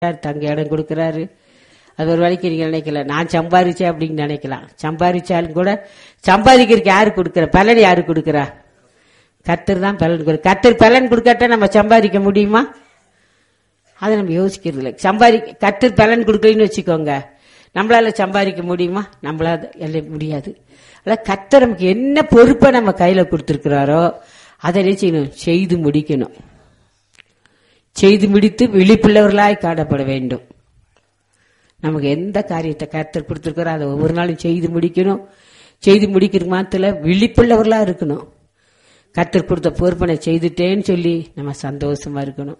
தங்க இடம் கொடுக்கறாரு அது ஒரு வழிக்கு நீங்க நினைக்கல நான் சம்பாரிச்சேன் அப்படின்னு நினைக்கலாம் சம்பாரிச்சாலும் கூட சம்பாதிக்கிறதுக்கு யாரு கொடுக்கற பலன் யாரு கொடுக்கறா கத்தர் தான் பலன் கொடு கத்தர் பலன் கொடுக்காட்டா நம்ம சம்பாதிக்க முடியுமா அதை நம்ம யோசிக்கிறது இல்லை சம்பாதி கத்தர் பலன் கொடுக்கலன்னு வச்சுக்கோங்க நம்மளால சம்பாதிக்க முடியுமா நம்மளால எல்லாம் முடியாது அதான் கத்தர் நமக்கு என்ன பொறுப்பை நம்ம கையில கொடுத்திருக்கிறாரோ அதை என்ன செய்யணும் செய்து முடிக்கணும் செய்து முடித்து விழிப்புள்ளவர்களாய் காணப்பட வேண்டும் நமக்கு எந்த காரியத்தை கர்த்தர் கொடுத்திருக்கிறோ அதை ஒவ்வொரு நாளும் செய்து முடிக்கணும் செய்து முடிக்கிற மாத்திர விழிப்புள்ளவர்களா இருக்கணும் கர்த்தர் கொடுத்த பொறுப்பனை செய்துட்டேன்னு சொல்லி நம்ம சந்தோஷமா இருக்கணும்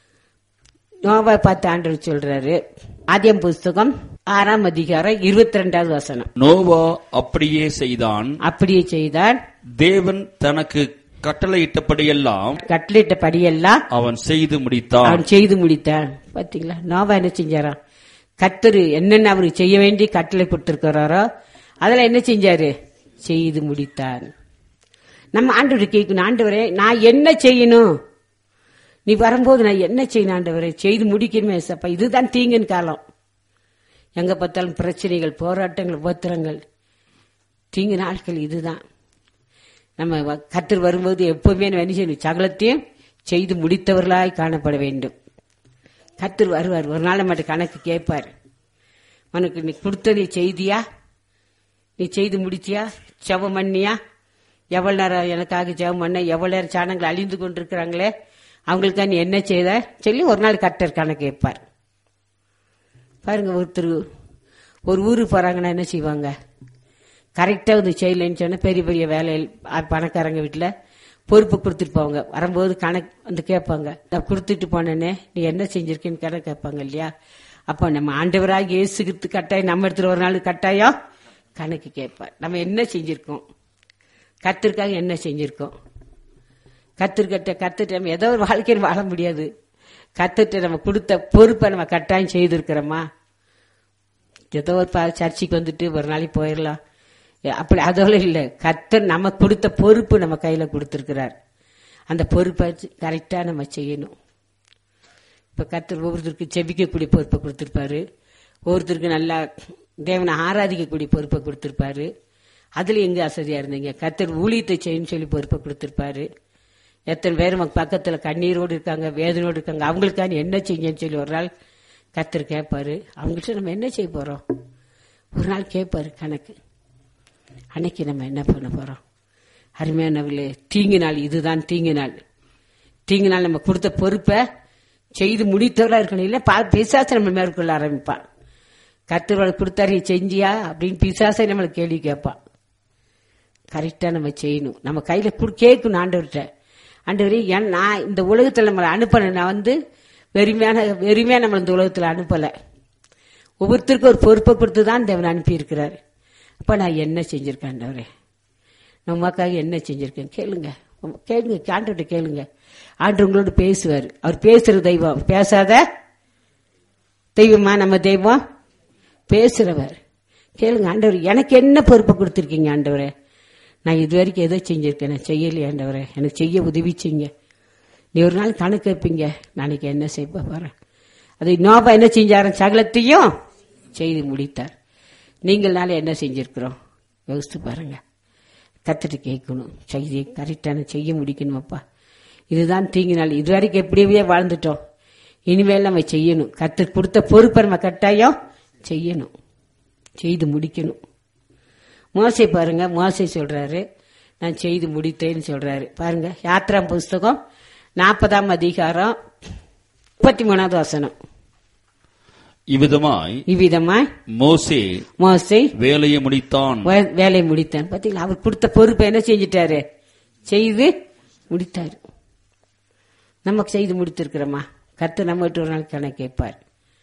நோவா பார்த்து ஆண்டவர் சொல்றாரு ஆதியம் புஸ்தகம் ஆறாம் அதிகாரம் இருபத்தி ரெண்டாவது வசனம் நோவா அப்படியே செய்தான் அப்படியே செய்தால் தேவன் தனக்கு கட்டளையிட்டபடியெல்லாம் கட்டளிட்ட படியெல்லாம் அவன் செய்து முடித்தான் அவன் செய்து முடித்தான் பாத்தீங்களா நோவா என்ன செஞ்சாராம் கத்தரு என்னென்ன அவருக்கு செய்ய வேண்டி கட்டளை கொடுத்திருக்கிறாரோ அதுல என்ன செஞ்சாரு செய்து முடித்தார் நம்ம ஆண்டவரை கேட்கணும் ஆண்டவரே நான் என்ன செய்யணும் நீ வரும்போது நான் என்ன செய்யணும் ஆண்டவரே செய்து முடிக்கணுமே சப்பா இதுதான் தீங்கின் காலம் எங்க பார்த்தாலும் பிரச்சனைகள் போராட்டங்கள் உபத்திரங்கள் தீங்கு நாட்கள் இதுதான் நம்ம வ- கர்த்தர் வரும்போது எப்பவுமே நம்ம என்ன செய்யணும் சகலத்தையும் செய்து முடித்தவர்களாய் காணப்பட வேண்டும் கர்த்தர் வருவார் ஒரு நாள் மட்டும் கணக்கு கேட்பார் உனக்கு நீ கொடுத்த நீ செய்தியா நீ செய்து முடிச்சியா ஜெபம் பண்ணியா எவ்வளவு நேரம் எனக்காக ஜெபம் பண்ண எவ்வளவு நேரம் சாணங்கள் அழிந்து கொண்டிருக்கிறாங்களே அவங்களுக்கா நீ என்ன செய்த சொல்லி ஒரு நாள் கர்த்தர் கணக்கு கேட்பார் பாருங்க ஒருத்தர் ஒரு ஊருக்கு போறாங்கன்னா என்ன செய்வாங்க கரெக்டா வந்து செய்யலைன்னு சொன்னா பெரிய பெரிய வேலையில் அ- பணக்காரங்க வீட்டுல பொறுப்பு கொடுத்துட்டு போவாங்க வரும்போது கணக்கு வந்து கேட்பாங்க நான் கொடுத்துட்டு போனேனே நீ என்ன செஞ்சிருக்கேன்னு கணக்கு கேட்பாங்க இல்லையா அப்ப நம்ம ஆண்டவராக இயேசுக்கு கட்டாயம் நம்ம இடத்துல ஒரு நாள் கட்டாயம் கணக்கு கேட்பார் நம்ம என்ன செஞ்சிருக்கோம் கத்திற்காக என்ன செஞ்சிருக்கோம் கத்திருக்கட்ட கத்துட்டு நம்ம ஏதோ ஒரு வாழ்க்கையில் வாழ முடியாது கத்துட்டு நம்ம கொடுத்த பொறுப்பை நம்ம கட்டாயம் செய்திருக்கிறோமா ஏதோ ஒரு பா- சர்ச்சுக்கு வந்துட்டு ஒரு நாளைக்கு போயிடலாம் ஏ, அப்படி அதோட இல்ல கர்த்தர் நம்ம கொடுத்த பொறுப்பு நம்ம கையில கொடுத்திருக்கிறார் அந்த பொறுப்பை கரெக்டா நம்ம செய்யணும் இப்ப கர்த்தர் ஒவ்வொருத்தருக்கு செபிக்கக்கூடிய பொறுப்பை கொடுத்திருப்பாரு ஒவ்வொருத்தருக்கு நல்லா தேவனை ஆராதிக்கக்கூடிய பொறுப்பை கொடுத்திருப்பாரு அதுல எங்க அசதியா இருந்தீங்க கர்த்தர் ஊழியத்தை செய்யணும்னு சொல்லி பொறுப்பை கொடுத்திருப்பாரு எத்தனை பேர் நமக்கு பக்கத்துல கண்ணீரோடு இருக்காங்க வேதனையோடு இருக்காங்க அவங்களுக்கான என்ன செய்யுங்கன்னு சொல்லி ஒரு நாள் கர்த்தர் கேட்பாரு அவங்கள்ட்ட நம்ம என்ன செய்ய போறோம் ஒரு நாள் கேட்பாரு கணக்கு அன்னைக்கு நம்ம என்ன பண்ண போறோம் அருமையானவர்களே தீங்கு நாள் இதுதான் தீங்கு நாள் தீங்கு நாள் நம்ம கொடுத்த பொறுப்பை செய்து முடித்தவரா இருக்கணும் இல்ல பா- பிசாசை நம்ம மேற்கொள்ள ஆரம்பிப்பான் கத்துருவாள் கொடுத்தாரு செஞ்சியா அப்படின்னு பிசாசை நம்மளுக்கு கேள்வி கேட்பான் கரெக்டா நம்ம செய்யணும் நம்ம கையில குடு- கேட்கணும் ஆண்டவர்கிட்ட ஆண்டவரே ஏன் நான் இந்த உலகத்துல நம்மளை அனுப்பல நான் வந்து வெறுமையான வெறுமையா நம்ம இந்த உலகத்துல அனுப்பல ஒவ்வொருத்தருக்கும் ஒரு பொறுப்பை கொடுத்து தான் தேவன் அனுப்பி இருக்கிறாரு அப்ப நான் என்ன செஞ்சிருக்கேன் ஆண்டவரே நான் உமாக்காக என்ன செஞ்சிருக்கேன் கேளுங்க உம் கேளுங்க ஆண்டவர்கிட்ட கேளுங்க ஆண்டு உங்களோட பேசுவார் அவர் பேசுற தெய்வம் பேசாத தெய்வமா நம்ம தெய்வம் பேசுறவர் கேளுங்க ஆண்டவர் எனக்கு என்ன பொறுப்பை கொடுத்துருக்கீங்க ஆண்டவரே நான் இது வரைக்கும் எதோ செஞ்சிருக்கேன் நான் செய்யலையே ஆண்டவரே எனக்கு செய்ய உதவி செய்யுங்க நீ ஒரு நாள் கணக்கு வைப்பீங்க நாளைக்கு என்ன செய்ய போறேன் அது நோபா என்ன செஞ்சாரு சகலத்தையும் செய்து முடித்தார் நீங்கள்னால என்ன செஞ்சிருக்கிறோம் யோசித்து பாருங்க கத்துட்டு கேட்கணும் செய்தி கரெக்டான செய்ய முடிக்கணுமப்பா இதுதான் தீங்கு நாள் இது வரைக்கும் எப்படியே வாழ்ந்துட்டோம் இனிமேல் நம்ம செய்யணும் கத்து கொடுத்த பொறுப்பை நம்ம கட்டாயம் செய்யணும் செய்து முடிக்கணும் மோசை பாருங்க மோசை சொல்றாரு நான் செய்து முடித்தேன்னு சொல்றாரு பாருங்க யாத்ரா புஸ்தகம் நாற்பதாம் அதிகாரம் முப்பத்தி மூணாவது வசனம் இவ்விதமாய் இவ்விதமாய் மோசே மோசை வேலையை முடித்தான் வே- வேலையை முடித்தான் பாத்தீங்களா அவர் கொடுத்த பொறுப்பை என்ன செஞ்சிட்டாரு செய்து முடித்தாரு நமக்கு செய்து முடித்திருக்கிறோமா கர்த்தர் நம்ம ஒரு நாள் கணக்கு கேட்பார்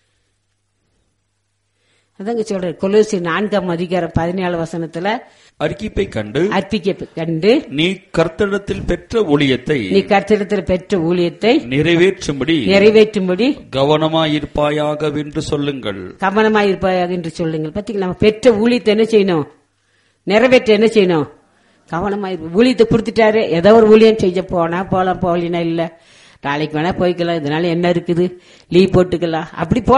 அதாங்க சொல்றாரு கொலோசி நான்காம் அதிகாரம் பதினேழு வசனத்துல அறிக்கைப்பை கண்டு அர்ப்பிக்க கண்டு நீ கர்த்தரிடத்தில் பெற்ற ஊழியத்தை நீ கர்த்தரிடத்தில் பெற்ற ஊழியத்தை நிறைவேற்றும்படி நிறைவேற்றும்படி கவனமாயிருப்பாயாகவென்று சொல்லுங்கள் கவனமாயிருப்பாயாக என்று சொல்லுங்கள் பாத்தீங்களா நம்ம பெற்ற ஊழியத்தை என்ன செய்யணும் நிறைவேற்ற என்ன செய்யணும் கவனமாயிரு ஊழியத்தை கொடுத்துட்டாரு ஏதோ ஒரு ஊழியம் செய்ய போனா போலாம் போகலினா இல்ல நாளைக்கு வேணா போய்க்கலாம் இதனால என்ன இருக்குது லீவ் போட்டுக்கலாம் அப்படி போ